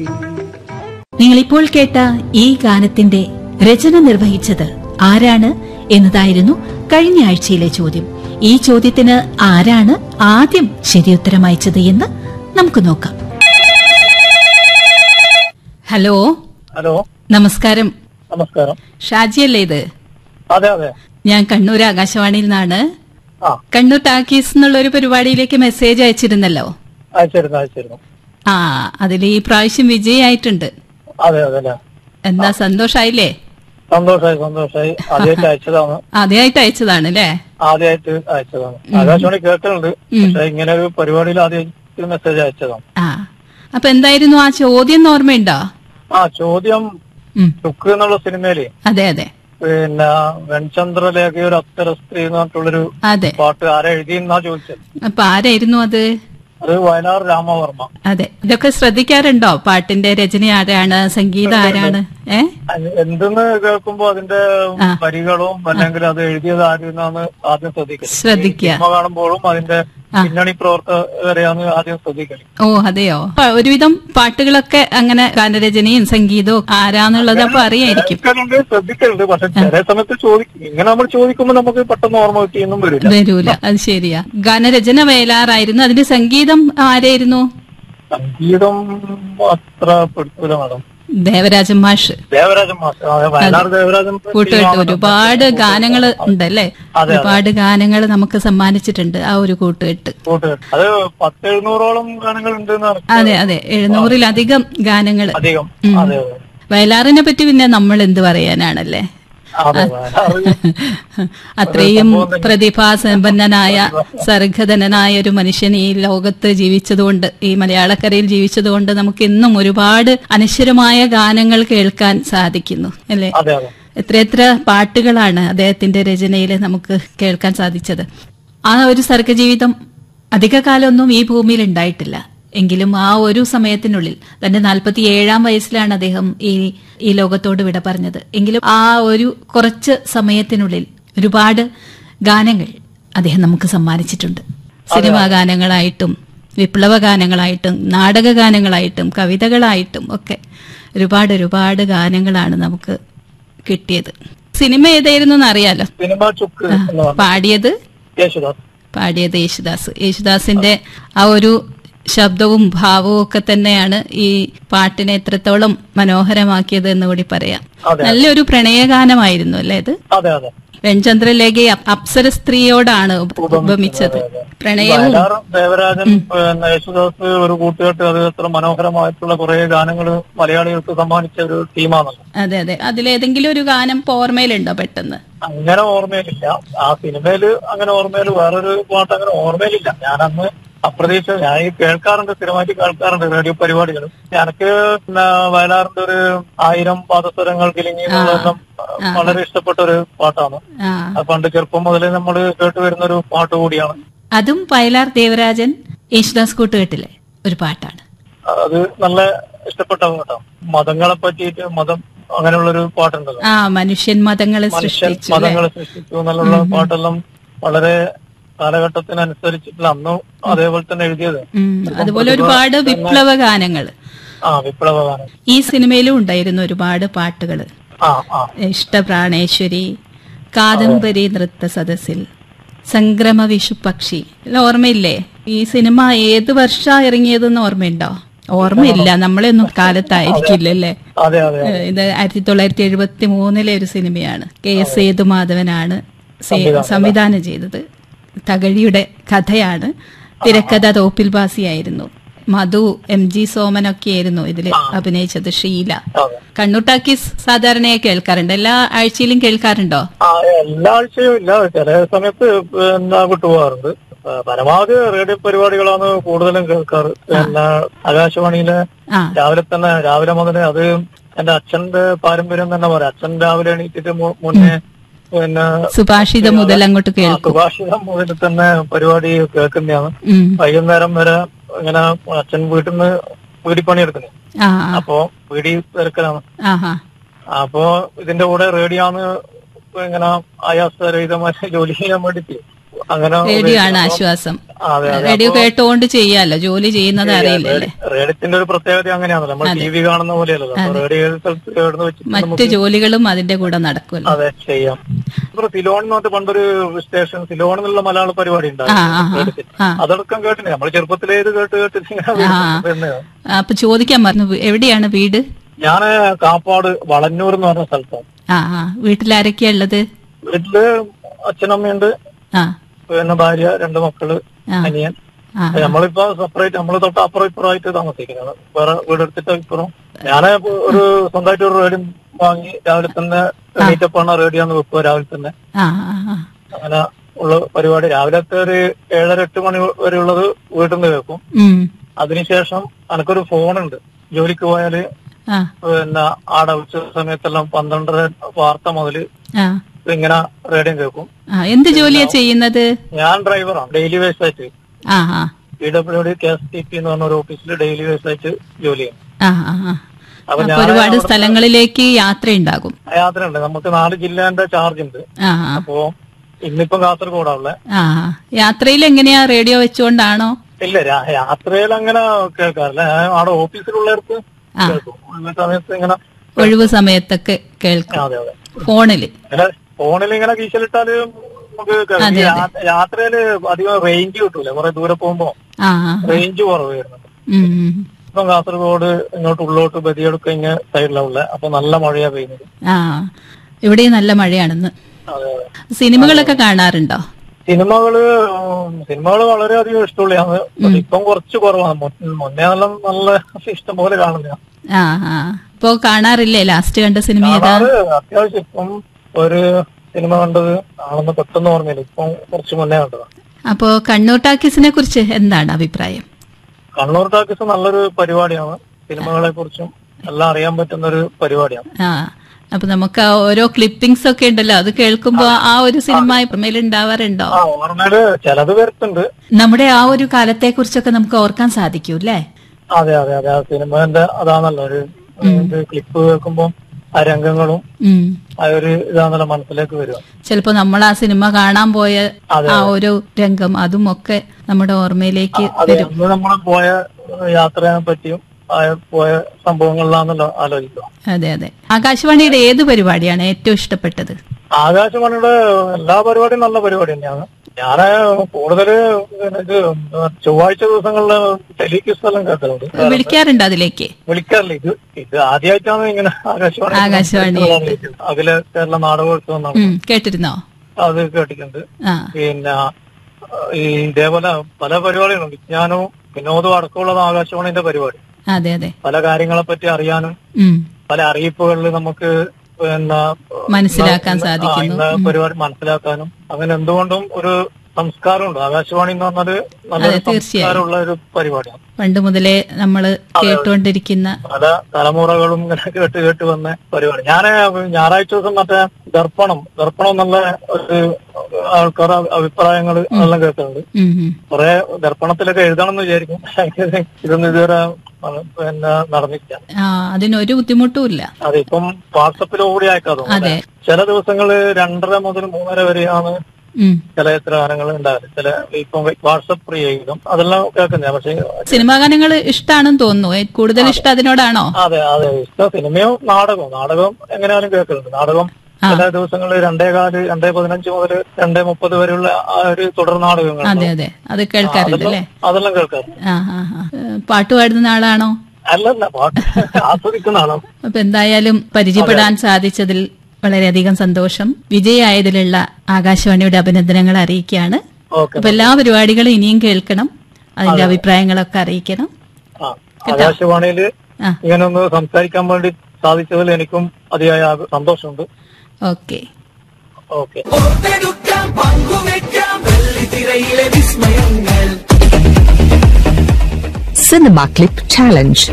നിങ്ങളിപ്പോൾ കേട്ട ഈ ഗാനത്തിന്റെ രചന നിർവഹിച്ചത് ആരാണ് എന്നതായിരുന്നു കഴിഞ്ഞ ആഴ്ചയിലെ ചോദ്യം ഈ ചോദ്യത്തിന് ആരാണ് ആദ്യം ശരിയുത്തരം അയച്ചത് എന്ന് നമുക്ക് നോക്കാം ഹലോ ഹലോ നമസ്കാരം നമസ്കാരം ഷാജിയല്ലേ ഇത് അതെ അതെ ഞാൻ കണ്ണൂർ ആകാശവാണിയിൽ നിന്നാണ് ആ കണ്ണൂർ ടാക്കീസ് എന്നുള്ള ഒരു പരിപാടിയിലേക്ക് മെസ്സേജ് അയച്ചിരുന്നല്ലോ അയച്ചിരുന്നു അയച്ചിരുന്നു ആ അതിൽ ഈ പ്രാവശ്യം വിജയായിട്ടുണ്ട് അതെ അതെ അല്ലേ എന്താ സന്തോഷായില്ലേ സന്തോഷായി സന്തോഷായി ആദ്യമായിട്ട് അയച്ചതാണ് ആദ്യമായിട്ട് അയച്ചതാണ് അല്ലേ ആദ്യമായിട്ട് അയച്ചതാണ് ആകാശവാണി കേൾക്കുന്നുണ്ട് പക്ഷെ ഇങ്ങനെ ഒരു പരിപാടിയിൽ ആദ്യമായിട്ട് മെസ്സേജ് അയച്ചതാണ് ആ അപ്പൊ എന്തായിരുന്നു ആ ചോദ്യം ഓർമ്മയുണ്ടോ ആ ചോദ്യം ഉം, ചുക്ക് എന്നുള്ള സിനിമയില് അതെ അതെ പിന്നെ വെൺചന്ദ്രലേഖ ഒരു അപ്സര സ്ത്രീ എന്ന് പറഞ്ഞിട്ടുള്ളൊരു അതെ പാട്ട് ആരെ എഴുതിയെന്നാ ചോദിച്ചത് അപ്പൊ ആരായിരുന്നു അത് അത് വയലാർ രാമവർമ്മ അതെ ഇതൊക്കെ ശ്രദ്ധിക്കാറുണ്ടോ പാട്ടിന്റെ രചന ആരാണ് സംഗീതം ആരാണ് ഏ അത് എന്തെന്ന് കേൾക്കുമ്പോ അതിന്റെ ആ. വരികളും അല്ലെങ്കിൽ അത് എഴുതിയത് ആരെന്നാണ് ആദ്യം ശ്രദ്ധിക്കുന്നത് ശ്രദ്ധിക്കുക സിനിമ കാണുമ്പോഴും അതിന്റെ പിന്നണി പ്രവർത്തകരെയാണ് ആദ്യം ശ്രദ്ധിക്കുന്നത് ഓ അതെയോ അപ്പൊ ഒരുവിധം പാട്ടുകളൊക്കെ അങ്ങനെ ഗാനരചനയും സംഗീതവും ആരാന്നുള്ളത് അപ്പൊ അറിയായിരിക്കും കേൾക്കലുണ്ട് ശ്രദ്ധിക്കലുണ്ട് പക്ഷെ ചില സമയത്ത് ചോദിക്കും ഇങ്ങനെ നമ്മൾ ചോദിക്കുമ്പോൾ നമുക്ക് പെട്ടെന്ന് ഓർമ്മ കിട്ടിയൊന്നും വരില്ല വരൂല അത് ശരിയാ ഗാനരചന വയലാറായിരുന്നു അതിന്റെ സംഗീതം ആരായിരുന്നു സംഗീതം അത്ര പെടുത്തൂല മാഡം ദേവരാജൻ മാഷ് ദേവരാജൻ മാസ്റ്റർ അതെ, വയലാർ ദേവരാജൻ കൂട്ടുകെട്ട് ഒരുപാട് ഗാനങ്ങൾ ഉണ്ടല്ലേ അതെ. ഒരുപാട് ഗാനങ്ങൾ നമുക്ക് സമ്മാനിച്ചിട്ടുണ്ട് ആ ഒരു കൂട്ടുകെട്ട് കൂട്ടുകെട്ട് അത് പത്ത് എഴുന്നൂറോളം ഗാനങ്ങൾ ഉണ്ട് എന്നാണ് അതെ അതെ എഴുന്നൂറിലധികം ഗാനങ്ങൾ അധികം അതെ അതെ വയലാറിനെ പറ്റി പിന്നെ നമ്മൾ എന്ത് പറയാനാണല്ലേ അതെ വയലാർ അത്രയും പ്രതിഭാസമ്പന്നനായ സർഗധനനായ ഒരു മനുഷ്യൻ ഈ ലോകത്ത് ജീവിച്ചതുകൊണ്ട് ഈ മലയാളക്കരയിൽ ജീവിച്ചതുകൊണ്ട് നമുക്ക് ഇന്നും ഒരുപാട് അനശ്വരമായ ഗാനങ്ങൾ കേൾക്കാൻ സാധിക്കുന്നു അല്ലേ അതെ അതെ എത്രയെത്ര പാട്ടുകളാണ് അദ്ദേഹത്തിന്റെ രചനയിൽ നമുക്ക് കേൾക്കാൻ സാധിച്ചത് ആ ഒരു സർഗജീവിതം അധികകാലമൊന്നും ഈ ഭൂമിയിൽ ഉണ്ടായിട്ടില്ല എങ്കിലും ആ ഒരു സമയത്തിനുള്ളിൽ തന്റെ നാൽപ്പത്തി ഏഴാം വയസ്സിലാണ് അദ്ദേഹം ഈ ഈ ലോകത്തോട് വിട പറഞ്ഞത് എങ്കിലും ആ ഒരു കുറച്ച് സമയത്തിനുള്ളിൽ ഒരുപാട് ഗാനങ്ങൾ അദ്ദേഹം നമുക്ക് സമ്മാനിച്ചിട്ടുണ്ട് സിനിമാ ഗാനങ്ങളായിട്ടും വിപ്ലവ ഗാനങ്ങളായിട്ടും നാടക ഗാനങ്ങളായിട്ടും കവിതകളായിട്ടും ഒക്കെ ഒരുപാട് ഒരുപാട് ഗാനങ്ങളാണ് നമുക്ക് കിട്ടിയത് സിനിമ ഏതായിരുന്നു എന്നറിയാലോ സിനിമ ചുക്ക് എന്ന് പറഞ്ഞു പാടിയത് യേശുദാസ് പാടിയത് യേശുദാസ് യേശുദാസിന്റെ ആ ഒരു ശബ്ദവും ഭാവവും ഒക്കെ തന്നെയാണ് ഈ പാട്ടിനെ എത്രത്തോളം മനോഹരമാക്കിയത് എന്ന് കൂടി പറയാം അതെ. നല്ലൊരു പ്രണയഗാനമായിരുന്നു അല്ലേ ഇത് അതെ അതെ വെൺചന്ദ്രലേഖയെ അപ്- അപ്സര സ്ത്രീയോടാണ് ഉപ- ഉപമിച്ചത് പ്രണയവും വയലാർ ദേവരാജൻ പിന്നെ യേശുദാസ് ഒരു കൂട്ടുകെട്ട് അത് എത്ര മനോഹരമായിട്ടുള്ള കുറെ ഗാനങ്ങൾ മലയാളികൾക്ക് സമ്മാനിച്ച ഒരു ടീമാണല്ലോ അതെ അതെ അതിലേതെങ്കിലും ഒരു ഗാനം ഇപ്പൊ ഓർമ്മയിലുണ്ടോ പെട്ടെന്ന് അങ്ങനെ ഓർമ്മയിലില്ല ആ സിനിമയില് അങ്ങനെ ഓർമ്മയിൽ വേറൊരു പാട്ട് അങ്ങനെ ഓർമ്മയിലില്ല ഞാനന്ന് അപ്രതീക്ഷ ഞാൻ ഈ കേൾക്കാറുണ്ട് സ്ഥിരമായിട്ട് കേൾക്കാറുണ്ട് റേഡിയോ പരിപാടികൾ എനിക്ക് പിന്നെ വയലാറിന്റെ ഒരു ആയിരം പാദസ്വരങ്ങൾ കിലിങ്ങി എന്നുള്ളതെല്ലാം വളരെ ഇഷ്ടപ്പെട്ട ഒരു പാട്ടാണ് ആ അത് പണ്ട് ചെറുപ്പം മുതലേ നമ്മൾ കേട്ട് വരുന്ന ഒരു പാട്ട് കൂടിയാണ് അതും വയലാർ ദേവരാജൻ യേശുദാസ് കൂട്ടുകെട്ടിലെ ഒരു പാട്ടാണ് അത് നല്ല ഇഷ്ടപ്പെട്ട പാട്ടാണ് മതങ്ങളെ പറ്റിയിട്ട് മതം അങ്ങനെയുള്ളൊരു പാട്ടുണ്ടല്ലോ ആ മനുഷ്യൻ മതങ്ങളെ മനുഷ്യൻ സൃഷ്ടിച്ചു അല്ലേ? മതങ്ങളെ സൃഷ്ടിച്ചു എന്നുള്ള പാട്ടെല്ലാം വളരെ കാലഘട്ടത്തിനനുസരിച്ചിട്ടുള്ള അന്നും അതേപോലെ തന്നെ എഴുതിയത് ഉം, അതുപോലെ ഒരുപാട് വിപ്ലവ ഗാനങ്ങൾ ആ വിപ്ലവ ഗാനം ഈ സിനിമയിലും ഉണ്ടായിരുന്നു ഒരുപാട് പാട്ടുകൾ ആ ആ ഇഷ്ടപ്രാണേശ്വരി കാദംബരി നൃത്ത സദസ്സിൽ സംക്രമ വിഷു പക്ഷി എല്ലാം ഓർമ്മയില്ലേ ഈ സിനിമ ഏത് വർഷ ഇറങ്ങിയതെന്ന് ഓർമ്മയുണ്ടോ ഓർമ്മയില്ല നമ്മളെയൊന്നും കാലത്തായിരിക്കില്ലല്ലേ അതെ അതെ ഏഹ് ഇത് ആയിരത്തി തൊള്ളായിരത്തി എഴുപത്തി മൂന്നിലെ ഒരു സിനിമയാണ് കെ എസ് സേതുമാധവനാണ് സേ- സംവിധാനം ചെയ്തത് തകഴിയുടെ കഥയാണ് തിരക്കഥ തോപ്പിൽ ബാസിയായിരുന്നു മധു എം ജി സോമനൊക്കെയായിരുന്നു ഇതിൽ അഭിനയിച്ചത് ഷീല അതെ കണ്ണൂർ ടാക്കീസ് സാധാരണയായി കേൾക്കാറുണ്ട് എല്ലാ ആഴ്ചയിലും കേൾക്കാറുണ്ടോ ആ എല്ലാ ആഴ്ചയും ഇല്ല ചില സമയത്ത് പിന്നെ വിട്ടുപോകാറുണ്ട് ആ, പരമാവധി റേഡിയോ പരിപാടികളാണ് കൂടുതലും കേൾക്കാറ് പിന്നെ ആകാശവാണിയിലെ ആ രാവിലെ തന്നെ രാവിലെ മുതലേ അത് എന്റെ അച്ഛന്റെ പാരമ്പര്യം തന്നെ പറയാം അച്ഛൻ രാവിലെ എണീറ്റിട്ട് മു- മുന്നേ പിന്നെ സുഭാഷിതം മുതൽ അങ്ങോട്ട് ആ, കേൾക്കും സുഭാഷിതം മുതൽ തന്നെ പരിപാടി കേൾക്കുന്നതാണ് ഉം. വൈകുന്നേരം വരെ ഇങ്ങനെ അച്ഛൻ വീട്ടിൽ നിന്ന് വീടിപ്പണി എടുക്കുന്നത് ആ അപ്പോ വീടി തിരക്കലാണ് ആ ആ അപ്പോ ഇതിന്റെ കൂടെ റേഡിയോ ആണ് ഇങ്ങനെ ആയാസരഹിതമായ ജോലി ചെയ്യാൻ വേണ്ടിട്ട് അങ്ങനെ റേഡിയോ ആണ് ആശ്വാസം അതെ അതെ റേഡിയോ കേട്ടുകൊണ്ട് ചെയ്യാലോ ജോലി ചെയ്യുന്നത് അറിയില്ലല്ലേ റേഡിയത്തിന്റെ ഒരു പ്രത്യേകത അങ്ങനെയാണല്ലോ നമ്മൾ ടി വി കാണുന്ന പോലെയല്ലല്ലോ അപ്പൊ റേഡിയോ ഏത് സ്ഥലത്ത് എവിടുന്ന് വെച്ചിട്ട് മറ്റ് ജോലികളും അതിന്റെ കൂടെ നടക്കുമല്ലോ അതെ ചെയ്യാം ഇപ്പൊ സിലോൺ എന്ന് പറഞ്ഞിട്ട് പണ്ടൊരു സ്റ്റേഷൻ സിലോൺ എന്നുള്ള മലയാള പരിപാടി ആ ഉണ്ടായിരുന്നു ആ ആ, റേഡിയോത്തിൽ. ആ അതടക്കം കേട്ടിന് നമ്മൾ ചെറുപ്പത്തിലേ ഇത് കേട്ട് കേട്ട് ഇങ്ങനെ വരുന്നത്. അപ്പൊ ചോദിക്കാൻ പറഞ്ഞു എവിടെയാണ് വീട് ഞാന് കാപ്പാട് വളന്നൂർ എന്ന് പറഞ്ഞ സ്ഥലത്താണ് ആ ആ വീട്ടിലാരൊക്കെയാ ഉള്ളത് വീട്ടില് അച്ഛനമ്മയുണ്ട് ആ പിന്നെ ഭാര്യ രണ്ട് മക്കള് ആ. അനിയൻ ആ നമ്മളിപ്പോ സെപ്പറേറ്റ് നമ്മള് തൊട്ട് അപ്പുറം ഇപ്പുറമായിട്ട് താമസിക്കുന്നത് വേറെ വീടെടുത്തിട്ട് ഇപ്പുറം ഞാന് ഇപ്പൊ ഒരു സ്വന്തമായിട്ട് ഒരു റേഡിയോ വാങ്ങി രാവിലെ തന്നെ എണീറ്റപ്പാണ് റേഡിയോ ഒന്ന് വെക്കുക രാവിലെ തന്നെ ആ ആ ആ അങ്ങനെ ഉള്ള പരിപാടി രാവിലത്തെ ഒരു ഏഴര എട്ട് മണി വരെ ഉള്ളത് വീട്ടിൽ നിന്ന് കേൾക്കും ഉം അതിനുശേഷം എനക്കൊരു ഫോണുണ്ട് ജോലിക്ക് പോയാല് ആ പിന്നെ ആടെ ഉച്ച സമയത്തെല്ലാം പന്ത്രണ്ടര വാർത്ത മുതല് ആ ഇങ്ങനെ റേഡിയോ കേൾക്കും ആ എന്ത് ജോലിയാ ചെയ്യുന്നത് ഞാൻ ഡ്രൈവറാണ് ഡെയിലി വേസ് ആയിട്ട് ആ ആ P W D K S T P എന്ന് പറഞ്ഞ ഒരു ഓഫീസിൽ ഡെയിലി വേസ് ആയിട്ട് ജോലി ചെയ്യും ആ ആ ആ അപ്പൊ അപ്പൊ ഞാൻ ഒരുപാട് സ്ഥലങ്ങളിലേക്ക് യാത്രയുണ്ടാകും യാത്രയുണ്ട് നമുക്ക് നാല് ജില്ലേന്റെ ചാർജ് ഉണ്ട് ആ ആ അപ്പോ ഇന്നിപ്പം കാസർഗോഡാണുള്ള ആ ആ. യാത്രയിൽ എങ്ങനെയാ റേഡിയോ വെച്ചുകൊണ്ടാണോ ഇല്ല രാ- യാത്രയിൽ അങ്ങനെ കേൾക്കാറില്ല ഞാൻ അവിടെ ഓഫീസിലുള്ളവർക്ക് ആ. കേൾക്കും ഈ സമയത്ത് ഇങ്ങനെ ഒഴിവ് സമയത്തൊക്കെ കേൾക്കും അതെ അതെ ഫോണില് ഇങ്ങനെ ഫോണിൽ ഇങ്ങനെ കീശലിട്ടാല് നമുക്ക് കേൾക്കാം. ഈ യാ- യാത്രയില് അധികം റേഞ്ച് കിട്ടൂല കുറെ ദൂരെ പോകുമ്പോ ആ ആ റേഞ്ച് കുറവ് വരുന്നുണ്ട് ഉം, ഉം. ഇപ്പം കാസർഗോഡ് ഇങ്ങോട്ട് ഉള്ളോട്ട് ബദിയെടുക്കഴിഞ്ഞ സൈഡിലുള്ള അപ്പൊ നല്ല മഴയാ പെയ്യുന്നത് ആ ഇവിടെ നല്ല മഴയാണെന്ന് അതെ അതെ സിനിമകളൊക്കെ കാണാറുണ്ടോ സിനിമകള് ഉം, സിനിമകള് വളരെയധികം ഇഷ്ടമുള്ളതാണ് പക്ഷെ ഇപ്പം കുറച്ച് കുറവാണ് മുൻ- മുന്നേ നല്ല നല്ല ഇഷ്ടം പോലെ കാണുന്ന ആ ആ ഇപ്പോ കാണാറില്ലേ ലാസ്റ്റ് കണ്ട സിനിമ ഏതാ അത് അത്യാവശ്യം ഇപ്പം ഒരു സിനിമ കണ്ടത് ആണെന്ന് പെട്ടെന്ന് ഓർമ്മയില്ല ഇപ്പം കുറച്ച് മുന്നേ കണ്ടതാ അപ്പോ കണ്ണൂർ ടാക്കീസിനെ കുറിച്ച് എന്താണ് അഭിപ്രായം കണ്ണൂർ ടാക്കീസ് നല്ലൊരു പരിപാടിയാണ് സിനിമകളെ കുറിച്ചും എല്ലാം അറിയാൻ പറ്റുന്ന ഒരു പരിപാടിയാണ് ആ അപ്പൊ നമുക്ക് ആ ഓരോ ക്ലിപ്പിംഗ്സ് ഒക്കെ ഉണ്ടല്ലോ അത് കേൾക്കുമ്പോ ആ ഒരു സിനിമ മേൽ ഉണ്ടാവാറുണ്ടോ ആ ഓർമ്മയില് ചിലത് വരുത്തുണ്ട് നമ്മുടെ ആ ഒരു കാലത്തെ കുറിച്ചൊക്കെ നമുക്ക് ഓർക്കാൻ സാധിക്കൂ അല്ലേ അതെ അതെ അതെ ആ സിനിമന്റെ അതാണല്ലോ ഒരു ഇത് ക്ലിപ്പ് കേൾക്കുമ്പോൾ ആ രംഗങ്ങളും ഉം ആ ഒരു ഇതാണല്ലോ മനസ്സിലേക്ക് വരിക ചിലപ്പോ നമ്മൾ ആ സിനിമ കാണാൻ പോയ ആ ഒരു രംഗം അതും ഒക്കെ നമ്മുടെ ഓർമ്മയിലേക്ക് അതെ അന്ന് നമ്മൾ പോയ യാത്രയെ പറ്റിയും ആ പോയ സംഭവങ്ങളിലാണല്ലോ ആലോചിക്കുക അതെ അതെ ആകാശവാണിയുടെ ഏത് പരിപാടിയാണ് ഏറ്റവും ഇഷ്ടപ്പെട്ടത് ആകാശവാണിയുടെ എല്ലാ പരിപാടിയും നല്ല പരിപാടി തന്നെയാണ് ഞാന് കൂടുതല് ഇത് ചൊവ്വാഴ്ച ദിവസങ്ങളില് ടെലിക്വിസ് എല്ലാം കേട്ടിട്ടുണ്ട് വിളിക്കാറുണ്ട് അതിലേക്ക് വിളിക്കാറില്ല ഇത് ഇത് ആദ്യമായിട്ടാണ് ഇങ്ങനെ ആകാശവാണി ആകാശവാണി. അഖില കേരള നാടകോത്സവം എന്നാണ് ഉം കേട്ടിരുന്നോ അത് കേട്ടിട്ടുണ്ട് ആ പിന്നെ ഈ ഇതേപോലെ പല പരിപാടികളും വിജ്ഞാനവും വിനോദവും അടക്കമുള്ളത് ആകാശവാണിന്റെ പരിപാടി അതെ അതെ പല കാര്യങ്ങളെ പറ്റി അറിയാനും ഉം പല അറിയിപ്പുകളിൽ നമുക്ക് പിന്നെ മനസ്സിലാക്കാൻ ഇന്ന- ആ, സാധിക്കുന്നു ഇന്ന പരിപാടി മനസ്സിലാക്കാനും അങ്ങനെ എന്തുകൊണ്ടും ഒരു സംസ്കാരമുണ്ട് ആകാശവാണി എന്ന് പറഞ്ഞൊരു നല്ലൊരു അതെ, തീർച്ചയായും. സംസ്കാരമുള്ള ഒരു പരിപാടിയാണ് പണ്ട് മുതലേ നമ്മൾ കേട്ടുകൊണ്ടിരിക്കുന്ന പല തലമുറകളും ഇങ്ങനെ കേട്ട് കേട്ട് വന്ന പരിപാടി ഞാൻ ഞായറാഴ്ച ദിവസം മറ്റേ ദർപ്പണം ദർപ്പണം എന്നുള്ള ഒരു ആൾക്കാരുടെ അഭിപ്രായങ്ങൾ എല്ലാം കേൾക്കുന്നുണ്ട് ഉം, ഉം. കുറെ ദർപ്പണത്തിലൊക്കെ എഴുതണം എന്ന് വിചാരിക്കും ഇതൊന്നും ഇതുവരെ പിന്നെ നടന്നില്ല ആ അതിനൊരു ബുദ്ധിമുട്ടും ഇല്ല അതിപ്പം വാട്സപ്പിലൂടെ അയക്കാതെ അതെ ചില ദിവസങ്ങള് രണ്ടര മുതൽ മൂന്നര വരെയാണ് ഉം. ചില എത്ര ഗാനങ്ങൾ ഉണ്ടാവില്ല ചില ഇപ്പം വാട്സപ്പ് ഫ്രീ ചെയ്യും അതെല്ലാം കേൾക്കുന്ന പക്ഷെ സിനിമാ ഗാനങ്ങൾ ഇഷ്ടാണെന്ന് തോന്നുന്നു ഏ- കൂടുതൽ ഇഷ്ടം അതിനോടാണോ അതെ അതെ ഇഷ്ടം സിനിമയും നാടകവും നാടകം എങ്ങനെയാലും കേൾക്കുന്നുണ്ട് നാടകം ചില ദിവസങ്ങളിൽ രണ്ടേ കാല് രണ്ടേ പതിനഞ്ച് മുതൽ രണ്ടേ മുപ്പത് വരെയുള്ള ആ ഒരു തുടർ നാടകങ്ങൾ അതെ അതെ അത് കേൾക്കാറുണ്ട് അല്ലേ അതെല്ലാം കേൾക്കാറുണ്ട് ആ ആ ആ. ഏ, പാട്ട് പാടുന്ന ആളാണോ അല്ലല്ല പാട്ട് ആസ്വദിക്കുന്ന ആളാണ് അപ്പൊ എന്തായാലും പരിചയപ്പെടാൻ സാധിച്ചതിൽ വളരെയധികം സന്തോഷം വിജയായതിലുള്ള ആകാശവാണിയുടെ അഭിനന്ദനങ്ങൾ അറിയിക്കുകയാണ് ഓക്കെ അപ്പൊ എല്ലാ പരിപാടികളും ഇനിയും കേൾക്കണം അതിന്റെ അഭിപ്രായങ്ങളൊക്കെ അറിയിക്കണം ആ ആകാശവാണിയില് ആ ഇങ്ങനെ ഒന്ന് സംസാരിക്കാൻ വേണ്ടി സാധിച്ചതിൽ എനിക്കും അതിയായ ആക- സന്തോഷമുണ്ട് ഓക്കെ ഓക്കെ ഓർത്തെടുക്കാം പങ്കുവെക്കാം വെള്ളിത്തിരയിലെ വിസ്മയങ്ങൾ Cinema Clip Challenge.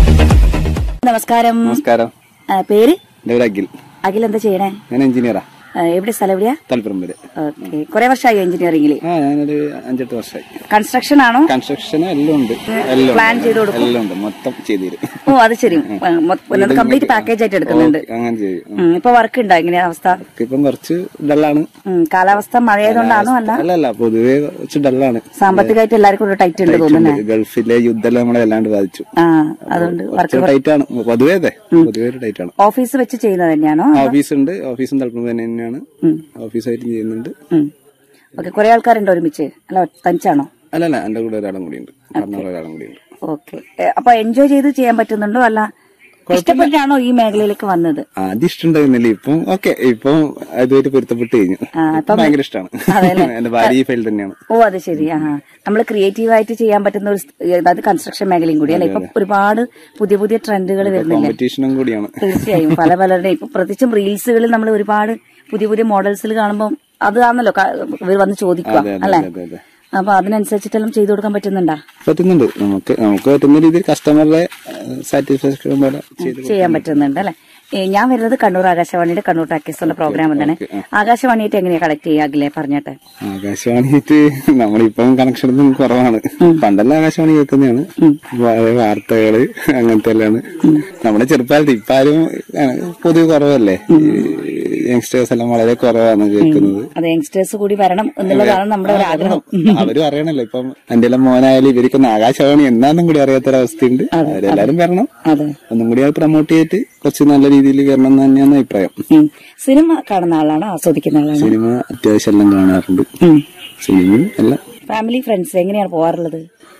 നമസ്കാരം നമസ്കാരം ആ, പേര് എൻ്റെ പേര് അഖിൽ അഖിൽ എന്താ ചെയ്യണേ ഞാൻ എഞ്ചിനീയറാ ആ, എവിടെ സ്ഥലം എവിടെയാ തലപ്പുറം വരെ ഓക്കെ കുറെ വർഷമായി എഞ്ചിനീയറിംഗിൽ ആ ഞാനൊരു അഞ്ചെട്ട് വർഷമായി കൺസ്ട്രക്ഷൻ ആണോ കൺസ്ട്രക്ഷനും എല്ലാം ഉണ്ട് എല്ലാം പ്ലാൻ ഉണ്ട്. ചെയ്ത് കൊടുക്കും. എല്ലാം ഉണ്ട് മൊത്തം ചെയ്തു തരും ഓ അത് ശരി കംപ്ലീറ്റ് പാക്കേജ് ആയിട്ട് എടുക്കുന്നുണ്ട് ഓക്കേ, അങ്ങനെ ചെയ്യും ഉം, ഇപ്പൊ വർക്ക് ഉണ്ടോ ഇങ്ങനെ അവസ്ഥ ഇപ്പം കുറച്ച് ഡള്ളാണ് ഉം, കാലാവസ്ഥ മഴയായതുകൊണ്ടാണോ അല്ല അല്ല അല്ല പൊതുവെ കുറച്ച് ഡള്ളാണ് സാമ്പത്തികമായിട്ട് എല്ലാവർക്കും ഒരു ടൈറ്റ് ഉണ്ട് തോന്നുന്നേ ഗൾഫിലെ യുദ്ധം നമ്മളെ വല്ലാണ്ട് ബാധിച്ചു ആ അതുകൊണ്ട് കുറച്ച് ടൈറ്റ് ആണ് പൊതുവേ അതെ പൊതുവേ ഒരു ടൈറ്റ് ആണ് ഓഫീസ് വെച്ച് ചെയ്യുന്നത് തന്നെയാണോ ഓഫീസ് ഉണ്ട് ഓഫീസും തലപ്പുറം തന്നെ തന്നെയാണ് ഓഫീസായിട്ടും ചെയ്യുന്നുണ്ട് ഓക്കെ കുറെ ആൾക്കാരുണ്ടോ ഒരുമിച്ച് അല്ല തനിച്ചാണോ അല്ല അല്ല എന്റെ കൂടെ ഒരാളും കൂടിയുണ്ട് പറഞ്ഞ ഒരാളും കൂടിയുണ്ട് ഓക്കെ അപ്പൊ എൻജോയ് ചെയ്ത് ചെയ്യാൻ പറ്റുന്നുണ്ടോ അല്ല ഇഷ്ടപ്പെട്ടാണോ ഈ മേഖലയിലേക്ക് വന്നത് ആദ്യം ഇഷ്ടമുണ്ടായിരുന്നില്ല ഇപ്പം ഓക്കെ ഇപ്പം അതുമായിട്ട് പൊരുത്തപ്പെട്ട് കഴിഞ്ഞു ആ, ഇപ്പം ഭയങ്കര ഇഷ്ടമാണ് എന്റെ ഭാര്യ ഈ ഫീൽഡ് തന്നെയാണ് ഓ അത് ശരി ആ നമ്മൾ ക്രിയേറ്റീവായിട്ട് ചെയ്യാൻ പറ്റുന്ന ഒരു സ്- അതായത് കൺസ്ട്രക്ഷൻ മേഖലയും കൂടിയല്ലേ ഇപ്പൊ ഒരുപാട് പുതിയ പുതിയ ട്രെൻഡുകൾ വരുന്നില്ലേ കോമ്പറ്റീഷനും കൂടിയാണ് തീർച്ചയായും പല പലരുടെ ഇപ്പൊ പ്രത്യേകിച്ചും റീൽസുകളിൽ നമ്മൾ ഒരുപാട് പുതിയ പുതിയ മോഡൽസിൽ കാണുമ്പോൾ അതാണല്ലോ ക- ഇവർ വന്ന് ചോദിക്കുക അതെ, അതെ, അല്ലെ അതെ, അതെ. അപ്പൊ അതിനനുസരിച്ചിട്ടെല്ലാം ചെയ്തു കൊടുക്കാൻ പറ്റുന്നുണ്ടാ പറ്റുന്നുണ്ട് നമുക്ക് നമുക്ക് പറ്റുന്ന രീതിയിൽ കസ്റ്റമറുടെ സാറ്റിസ്ഫാക്ഷൻ പോലെ ചെയ്ത് ചെയ്യാൻ പറ്റുന്നുണ്ട് അല്ലെ ഏ, ഞാൻ വരുന്നത് കണ്ണൂർ ആകാശവാണിയുടെ കണ്ണൂർ ടാക്കീസുള്ള പ്രോഗ്രാം തന്നെ ആകാശവാണിയായിട്ട് എങ്ങനെയാ കളക്ട് ചെയ്യാകില്ലേ പറഞ്ഞിട്ട് ആകാശവാണിയിട്ട് നമ്മളിപ്പം കണക്ഷൻ ഒന്നും കുറവാണ് പണ്ടെല്ലാം ആകാശവാണി കേൾക്കുന്നതാണ് വളരെ വാർത്തകള് അങ്ങനത്തെ എല്ലാമാണ് നമ്മുടെ ചെറുപ്പകാലത്ത് ഇപ്പാരും പൊതുവെ കുറവല്ലേ യങ്സ്റ്റേഴ്സ് എല്ലാം വളരെ കുറവാണ് കേൾക്കുന്നത് അത് യങ്സ്റ്റേഴ്സ് കൂടി വരണം എന്നുള്ളതാണ് നമ്മുടെ ഒരു ആഗ്രഹം അവരും അറിയണല്ലോ ഇപ്പം എന്റെ എല്ലാം മോനായാലും ഇവർക്കൊന്നും ആകാശവാണി എന്നാന്നും കൂടി അറിയാത്തൊരവസ്ഥയുണ്ട് അവരെല്ലാരും വരണം അതെ ഒന്നും കൂടി അത് പ്രൊമോട്ട് ചെയ്തിട്ട് കുറച്ച് നല്ല രീതിയിൽ കയറണം എന്ന് തന്നെയാണ് അഭിപ്രായം ഉം. സിനിമ കാണുന്ന ആളാണോ ആസ്വദിക്കുന്ന ആളാണോ സിനിമ അത്യാവശ്യം എല്ലാം കാണാറുണ്ട് സിനിമയും എല്ലാം ഫാമിലി ഫ്രണ്ട്സ് എങ്ങനെയാണ് പോവാറുള്ളത്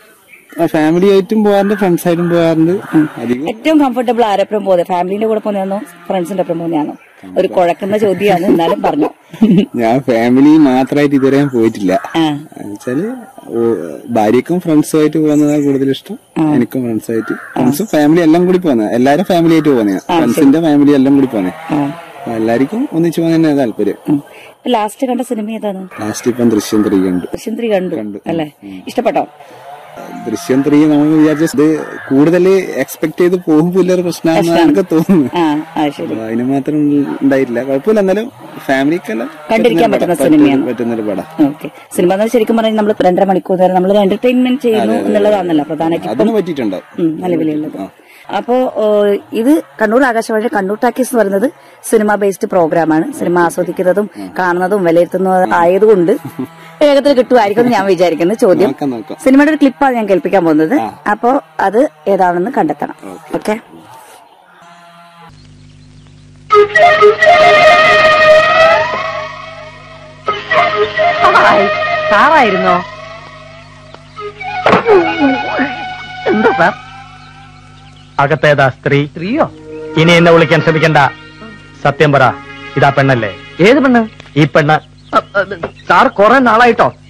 ഫാമിലി ആയിട്ടും പോകാറുണ്ട് ഫ്രണ്ട്സ് ആയിട്ടും പോകാറുണ്ട് അധികം ഏറ്റവും കംഫർട്ടബിൾ ആരൊപ്പം പോകുന്നത് ഫാമിലിന്റെ കൂടെ പോകുന്നതാണോ ഫ്രണ്ട്സിന്റെ ഒപ്പം പോകുന്നതാണോ ഒരു കുഴക്കുന്ന ചോദ്യമാണ് എന്നാലും പറഞ്ഞു ഞാൻ ഫാമിലി മാത്രമായിട്ട് ഇതുവരെ ഞാൻ പോയിട്ടില്ല ആ. എന്നുവെച്ചാല് ഓ- ഭാര്യക്കും ഫ്രണ്ട്സുമായിട്ട് പോകുന്നതാണ് കൂടുതൽ ഇഷ്ടം എനിക്കും ഫ്രണ്ട്സായിട്ട് ഫ്രണ്ട്സും ഫാമിലി എല്ലാം കൂടി പോകുന്നത് എല്ലാരും ഫാമിലി ആയിട്ട് പോകുന്നത് ഫ്രണ്ട്സിന്റെ ഫാമിലി എല്ലാം കൂടി പോകുന്നത് എല്ലാവർക്കും ഒന്നിച്ചു പോകാൻ തന്നെ താല്പര്യം ലാസ്റ്റ് കണ്ട സിനിമ ഏതാണ് ലാസ്റ്റ് ഇപ്പം ദൃശ്യം ത്രീ കണ്ടു ദൃശ്യം ത്രീ കണ്ടു അല്ലേ ഇഷ്ടപ്പെട്ടോ ദൃശ്യം ത്രീ നമ്മൾ വിചാരിച്ച ഇത് കൂടുതൽ എക്സ്പെക്ട് ചെയ്ത് പോകുമ്പോൾ ഒരു പ്രശ്നമാണെന്ന് എനിക്ക് തോന്നുന്നു ആ അത് ശരി അപ്പൊ അതിന് മാത്രം ഉണ്ടായിട്ടില്ല കുഴപ്പമില്ല എന്നാലും ഫാമിലിക്കെല്ലാം കണ്ടിരിക്കാൻ പറ്റുന്ന പറ്റുന്ന- സിനിമയാണ്. പറ്റുന്നൊരു പടം ഓക്കെ സിനിമ എന്ന് ശരിക്കും പറഞ്ഞാൽ നമ്മൾ രണ്ടര മണിക്കൂർ നേരം നമ്മൾ എന്റർടൈൻമെന്റ് ചെയ്യുന്നു എന്നുള്ളതാണല്ലോ പ്രധാനമായിട്ട് അതിന് പറ്റിയിട്ടുണ്ടോ ഉം, നിലവിലുള്ളത് അപ്പോ ഓ, ഇത് കണ്ണൂർ ആകാശവാണിയുടെ കണ്ണൂർ ടാക്കീസ് എന്ന് പറയുന്നത് സിനിമ ബേസ്ഡ് പ്രോഗ്രാമാണ് സിനിമ ആസ്വദിക്കുന്നതും കാണുന്നതും വിലയിരുത്തുന്നതും ആയതുകൊണ്ട് വേഗത്തിൽ കിട്ടുമായിരിക്കും എന്ന് ഞാൻ വിചാരിക്കുന്നു ചോദ്യം നോക്കാം നോക്കാം സിനിമയുടെ ഒരു ക്ലിപ്പാണ് ഞാൻ കേൾപ്പിക്കാൻ പോകുന്നത് അപ്പോ അത് ഏതാണെന്ന് കണ്ടെത്തണം ഓക്കെ സാറായിരുന്നോ എന്താ സാർ അകത്തേതാ സ്ത്രീ സ്ത്രീയോ ഇനി എന്നെ വിളിക്കാൻ ശ്രമിക്കണ്ട സത്യം പറ ഇതാ പെണ്ണല്ലേ ഏത് പെണ്ണ് ഈ പെണ്ണ് അ, അ, സാർ കുറെ നാളായിട്ടോ